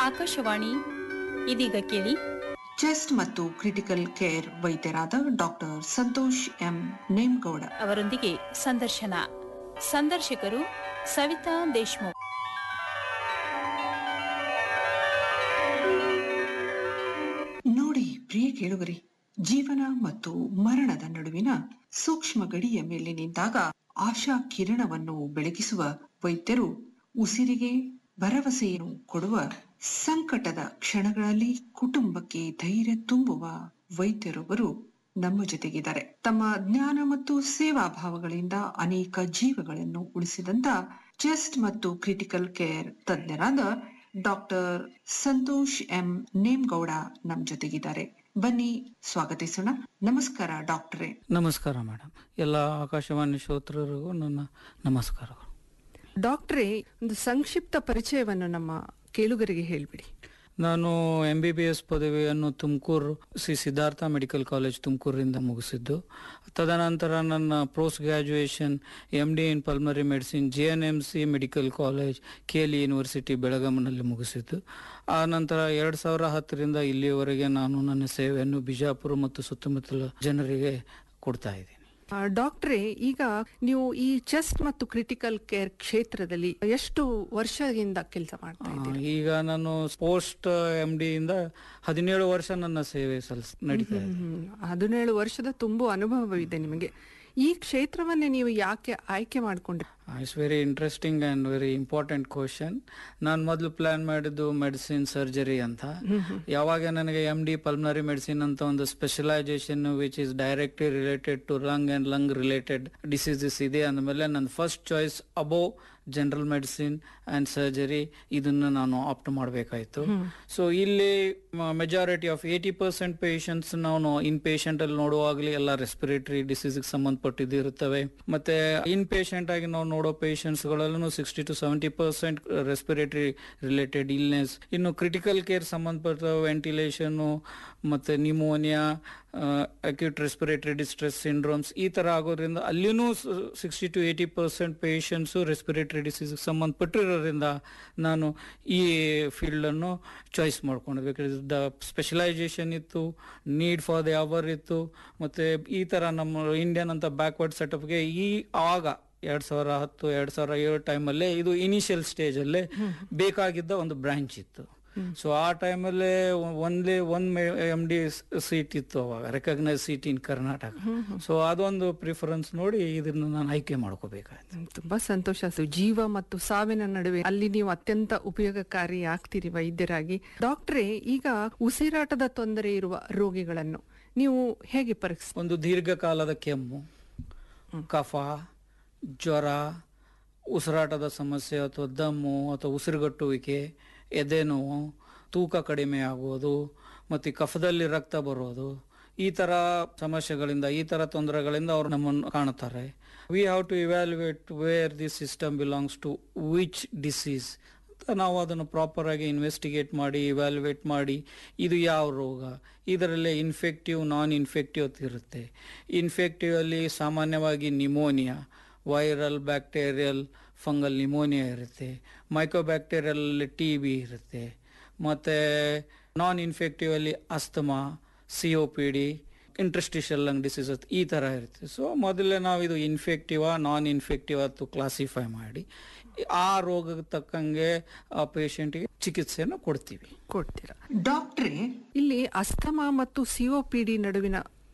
ಆಕಾಶವಾಣಿ ಇದೀಗ ಕೇಳಿ ಚೆಸ್ಟ್ ಮತ್ತು ಕ್ರಿಟಿಕಲ್ ಕೇರ್ ವೈದ್ಯರಾದ ಡಾಕ್ಟರ್ ಸಂತೋಷ್ ಎಂ ನೇಮ್ಗೌಡ ಅವರೊಂದಿಗೆ ಸಂದರ್ಶನ ಸಂದರ್ಶಕರು ಸವಿತಾ ದೇಶ್ಮುಖ್ ನೋಡಿ ಪ್ರಿಯ ಕೇಳುಗರಿ ಜೀವನ ಮತ್ತು ಮರಣದ ನಡುವಿನ ಸೂಕ್ಷ್ಮ ಗಡಿಯ ಮೇಲೆ ನಿಂತಾಗ ಆಶಾ ಕಿರಣವನ್ನು ಬೆಳಗಿಸುವ ವೈದ್ಯರು ಉಸಿರಿಗೆ ಭರವಸೆಯನ್ನು ಕೊಡುವ ಸಂಕಟದ ಕ್ಷಣಗಳಲ್ಲಿ ಕುಟುಂಬಕ್ಕೆ ಧೈರ್ಯ ತುಂಬುವ ವೈದ್ಯರೊಬ್ಬರು ನಮ್ಮ ಜೊತೆಗಿದ್ದಾರೆ ತಮ್ಮ ಜ್ಞಾನ ಮತ್ತು ಸೇವಾ ಭಾವಗಳಿಂದ ಅನೇಕ ಜೀವಗಳನ್ನು ಉಳಿಸಿದಂತ ಚೆಸ್ಟ್ ಮತ್ತು ಕ್ರಿಟಿಕಲ್ ಕೇರ್ ತಜ್ಞರಾದ ಡಾಕ್ಟರ್ ಸಂತೋಷ್ ಎಂ ನೇಮ್ಗೌಡ ನಮ್ ಜೊತೆಗಿದ್ದಾರೆ ಬನ್ನಿ ಸ್ವಾಗತಿಸೋಣ ನಮಸ್ಕಾರ ಡಾಕ್ಟರೇ ನಮಸ್ಕಾರ ಮೇಡಮ್ ಎಲ್ಲ ಆಕಾಶವಾಣಿ ಶ್ರೋತೃರಿಗೂ ನನ್ನ ನಮಸ್ಕಾರಗಳು ಡಾಕ್ಟ್ರೇ ಒಂದು ಸಂಕ್ಷಿಪ್ತ ಪರಿಚಯವನ್ನು ನಮ್ಮ ಕೇಳುಗರಿಗೆ ಹೇಳ್ಬಿಡಿ ನಾನು ಎಂ ಬಿ ಬಿ ಎಸ್ ಪದವಿಯನ್ನು ತುಮಕೂರು ಶ್ರೀ ಸಿದ್ಧಾರ್ಥ ಮೆಡಿಕಲ್ ಕಾಲೇಜ್ ತುಮಕೂರಿಂದ ಮುಗಿಸಿದ್ದು ತದನಂತರ ನನ್ನ post graduation M D in pulmonary medicine J N M C medical college K L university ಬೆಳಗಾಂನಲ್ಲಿ ಮುಗಿಸಿದ್ದು ಆ ನಂತರ ಎರಡು ಸಾವಿರ ಹತ್ತರಿಂದ ಇಲ್ಲಿಯವರೆಗೆ ನಾನು ನನ್ನ ಸೇವೆಯನ್ನು ಬಿಜಾಪುರ ಮತ್ತು ಸುತ್ತಮುತ್ತಲ ಜನರಿಗೆ ಕೊಡ್ತಾ ಇದ್ದೀನಿ ಆ, ಡಾಕ್ಟ್ರೇ ಈಗ ನೀವು ಈ ಚೆಸ್ಟ್ ಮತ್ತು ಕ್ರಿಟಿಕಲ್ ಕೇರ್ ಕ್ಷೇತ್ರದಲ್ಲಿ ಎಷ್ಟು ವರ್ಷದಿಂದ ಕೆಲಸ ಮಾಡ್ತಾ ಆ, ಇದ್ದೀರಿ ಈಗ ನಾನು ಪೋಸ್ಟ್ ಎಂ ಡಿ ಇಂದ ಹದಿನೇಳು ವರ್ಷ ನನ್ನ ಸೇವೆ ಸಲ್ಲಿಸ್ ನಡೀತಾ ಇದೆ ಹ್ಮ್. ಹದಿನೇಳು ವರ್ಷದ ತುಂಬು ಅನುಭವವಿದೆ ನಿಮಗೆ ಈ ಕ್ಷೇತ್ರವನ್ನೇ ನೀವು ಯಾಕೆ ಆಯ್ಕೆ ಮಾಡಿಕೊಂಡ್ರಿ it's very interesting and very important question ನಾನು ಮೊದಲು ಪ್ಲಾನ್ ಮಾಡಿದ್ದು ಮೆಡಿಸಿನ್ ಸರ್ಜರಿ ಅಂತ ಯಾವಾಗ ನನಗೆ ಎಂ ಡಿ ಪಲ್ಮನರಿ ಮೆಡಿಸಿನ್ ಅಂತ ಒಂದು specialisation which is directly related to lung and lung related diseases ಇದೆ ಅಂದಮೇಲೆ ನನ್ನ first choice above general medicine and surgery ಇದನ್ನು ನಾನು ಆಪ್ಟ್ ಮಾಡಬೇಕಾಯ್ತು ಸೊ ಇಲ್ಲಿ majority of eighty percent patients ನಾವು ಇನ್ ಪೇಷಂಟ್ ಅಲ್ಲಿ ನೋಡುವಾಗಲಿ ಎಲ್ಲ ರೆಸ್ಪಿರೇಟರಿ ಡಿಸೀಸ್ ಸಂಬಂಧಪಟ್ಟಿದ್ದು ಇರುತ್ತವೆ ಮತ್ತೆ ಇನ್ ಪೇಷಂಟ್ ಆಗಿ ನಾವು ನೋಡೋ ಪೇಷಂಟ್ಸ್ ಗಳಲ್ಲೂ sixty to seventy percent respiratory related illness ಇನ್ನು ಕ್ರಿಟಿಕಲ್ ಕೇರ್ ಸಂಬಂಧಪಟ್ಟ ವೆಂಟಿಲೇಷನ್ ಮತ್ತೆ pneumonia acute respiratory distress syndromes ಈ ತರ ಆಗೋದ್ರಿಂದ ಅಲ್ಲಿನೂ sixty to eighty percent patients respiratory disease ಸಂಬಂಧಪಟ್ಟಿರೋದ್ರಿಂದ ನಾನು ಈ ಫೀಲ್ಡ್ ಅನ್ನು ಚಾಯ್ಸ್ ಮಾಡ್ಕೊಂಡೆ ಬೇಕಾದ್ರೆ ದ ಸ್ಪೆಷಲೈಸೇಷನ್ ಇತ್ತು ನೀಡ್ ಫಾರ್ ದ ಅವರ್ ಇತ್ತು ಮತ್ತೆ ಈ ತರ ನಮ್ಮ ಇಂಡಿಯನ್ ಅಂತ ಬ್ಯಾಕ್ವರ್ಡ್ ಸೆಟಪ್ಗೆ ಈ ಆಗ ಎರಡ್ ಸಾವಿರ ಹತ್ತು ಎರಡ್ ಸಾವಿರ ಏಳು ಟೈಮಲ್ಲೇ ಇದು ಇನಿಷಿಯಲ್ ಸ್ಟೇಜ್ ಅಲ್ಲೇ ಬೇಕಾಗಿದ್ದ ಒಂದು ಬ್ರಾಂಚ್ ಇತ್ತು ಸೊ ಆ ಟೈಮಲ್ಲೇ ಒಂದೇ ಒಂದ್ ಎಂ ಡಿ ಸೀಟ್ ಇತ್ತು ಅವಾಗ recognise seat in Karnataka so ಅದೊಂದು ಪ್ರಿಫರೆನ್ಸ್ ನೋಡಿ ಇದನ್ನ ನಾನು ಆಯ್ಕೆ ಮಾಡ್ಕೋಬೇಕಾಯ್ತು ಹ್ಮ್, ತುಂಬಾ ಸಂತೋಷ ಆಯ್ತು ಜೀವ ಮತ್ತು ಸಾವಿನ ನಡುವೆ ಅಲ್ಲಿ ನೀವು ಅತ್ಯಂತ ಉಪಯೋಗಕಾರಿ ಆಗ್ತೀರಿ ವೈದ್ಯರಾಗಿ ಡಾಕ್ಟ್ರೇ ಈಗ ಉಸಿರಾಟದ ತೊಂದರೆ ಇರುವ ರೋಗಿಗಳನ್ನು ನೀವು ಹೇಗೆ ಪರೀಕ್ಷೆ ಒಂದು ದೀರ್ಘಕಾಲದ ಕೆಮ್ಮು ಕಫ ಜ್ವರ ಉಸಿರಾಟದ ಸಮಸ್ಯೆ ಅಥವಾ ದಮ್ಮು ಅಥವಾ ಉಸಿರುಗಟ್ಟುವಿಕೆ ಎದೆ ನೋವು ತೂಕ ಕಡಿಮೆ ಆಗುವುದು ಮತ್ತು ಕಫದಲ್ಲಿ ರಕ್ತ ಬರೋದು ಈ ತರ ಸಮಸ್ಯೆಗಳಿಂದ ಈ ತರ ತೊಂದರೆಗಳಿಂದ ಅವರು ನಮ್ಮನ್ನು ಕಾಣುತ್ತಾರೆ we have to evaluate where this system belongs to which disease ಅಂತ ನಾವು ಅದನ್ನು ಪ್ರಾಪರ್ ಆಗಿ ಇನ್ವೆಸ್ಟಿಗೇಟ್ ಮಾಡಿ ಇವ್ಯಾಲ್ಯುಯೇಟ್ ಮಾಡಿ ಇದು ಯಾವ ರೋಗ ಇದರಲ್ಲೇ ಇನ್ಫೆಕ್ಟಿವ್ ನಾನ್ ಇನ್ಫೆಕ್ಟಿವ್ ಅಂತ ಇರುತ್ತೆ ಇನ್ಫೆಕ್ಟಿವ್ ಅಲ್ಲಿ ಸಾಮಾನ್ಯವಾಗಿ pneumonia viral bacterial fungal pneumonia ಇರುತ್ತೆ ಮೈಕ್ರೋಬ್ಯಾಕ್ಟೀರಿಯಲ್ ಅಲ್ಲಿ ಟಿ ಬಿ ಇರುತ್ತೆ ಮತ್ತೆ ನಾನ್ ಇನ್ಫೆಕ್ಟಿವ್ ಅಲ್ಲಿ asthma C O P D interstitial lung disease ಈ ತರ ಇರುತ್ತೆ ಸೊ ಮೊದಲೇ ನಾವು ಇದು ಇನ್ಫೆಕ್ಟಿವ್ ನಾನ್ ಇನ್ಫೆಕ್ಟಿವ್ ಅಂತ ಕ್ಲಾಸಿಫೈ ಮಾಡಿ ಆ ರೋಗಕ್ಕೆ ತಕ್ಕಂಗೆ ಆ ಪೇಷಂಟ್ಗೆ ಚಿಕಿತ್ಸೆಯನ್ನು ಕೊಡ್ತೀವಿ ಕೊಡ್ತೀರಾ ಡಾಕ್ಟ್ರೇ ಇಲ್ಲಿ ಅಸ್ತಮಾ ಮತ್ತು ಸಿಒಪಿಡಿ ನಡುವಿನ